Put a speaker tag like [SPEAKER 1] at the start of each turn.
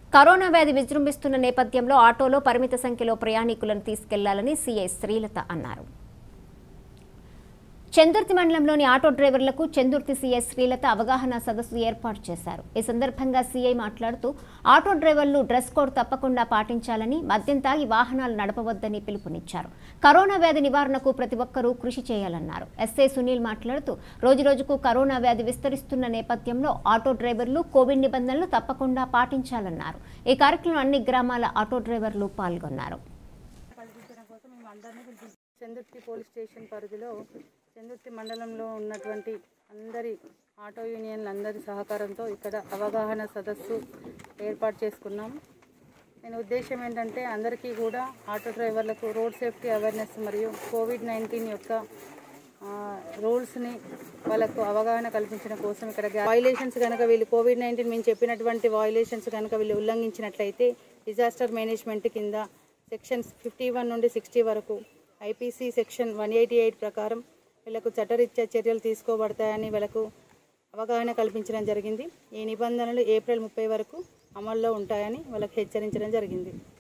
[SPEAKER 1] corona వ్యాధి విజృంభిస్తున్న నేపథ్యంలో ఆటోలో పరిమిత సంఖ్యలో ప్రయాణికులను తీసుకెళ్లాలని సీఐ శ్రీలత అన్నారు చందుర్తి మండలంలోని ఆటో డ్రైవర్లకు చందుర్తి సీఐ శ్రీలత అవగాహన సదస్సు ఏర్పాటు చేశారు ఈ సందర్భంగా సీఐ మాట్లాడుతూ ఆటో డ్రైవర్లు డ్రెస్ కోడ్ తప్పకుండా పాటించాలని మద్యం తాగి వాహనాలు నడపవద్దని పిలుపునిచ్చారు కరోనా వ్యాధి నివారణకు ప్రతి ఒక్కరూ కృషి చేయాలన్నారు ఎస్ఐ సునీల్ మాట్లాడుతూ రోజురోజుకు కరోనా వ్యాధి విస్తరిస్తున్న నేపథ్యంలో ఆటో డ్రైవర్లు కోవిడ్ నిబంధనలు తప్పకుండా పాటించాలన్నారు ఈ కార్యక్రమంలో అన్ని గ్రామాల ఆటో డ్రైవర్లు పాల్గొన్నారు
[SPEAKER 2] కల్పించడం కోసం మేము అందరినీ పిలిపించాం చందుర్తి పోలీస్ స్టేషన్ పరిధిలో చందుర్తి మండలంలో ఉన్నటువంటి అందరి ఆటో యూనియన్ల అందరి సహకారంతో ఇక్కడ అవగాహన సదస్సు ఏర్పాటు చేసుకున్నాం నేను ఉద్దేశం ఏంటంటే అందరికీ కూడా ఆటో డ్రైవర్లకు రోడ్ సేఫ్టీ అవేర్నెస్ మరియు కోవిడ్ నైన్టీన్ యొక్క ఆ, రూల్స్ని వాళ్ళకు అవగాహన కల్పించడం కోసం ఇక్కడ వాయిలేషన్స్ కనుక వీళ్ళు కోవిడ్ నైన్టీన్ మేము చెప్పినటువంటి వాయిలేషన్స్ కనుక వీళ్ళు ఉల్లంఘించినట్లయితే డిజాస్టర్ మేనేజ్మెంట్ కింద సెక్షన్స్ ఫిఫ్టీ వన్ నుండి సిక్స్టీ వరకు IPC section one eighty eight ప్రకారం వీళ్ళకు చట్టరీత్యా చర్యలు తీసుకోబడతాయని వీళ్ళకు అవగాహన కల్పించడం జరిగింది ఈ నిబంధనలు ఏప్రిల్ ముప్పై వరకు అమల్లో ఉంటాయని వాళ్ళకి హెచ్చరించడం జరిగింది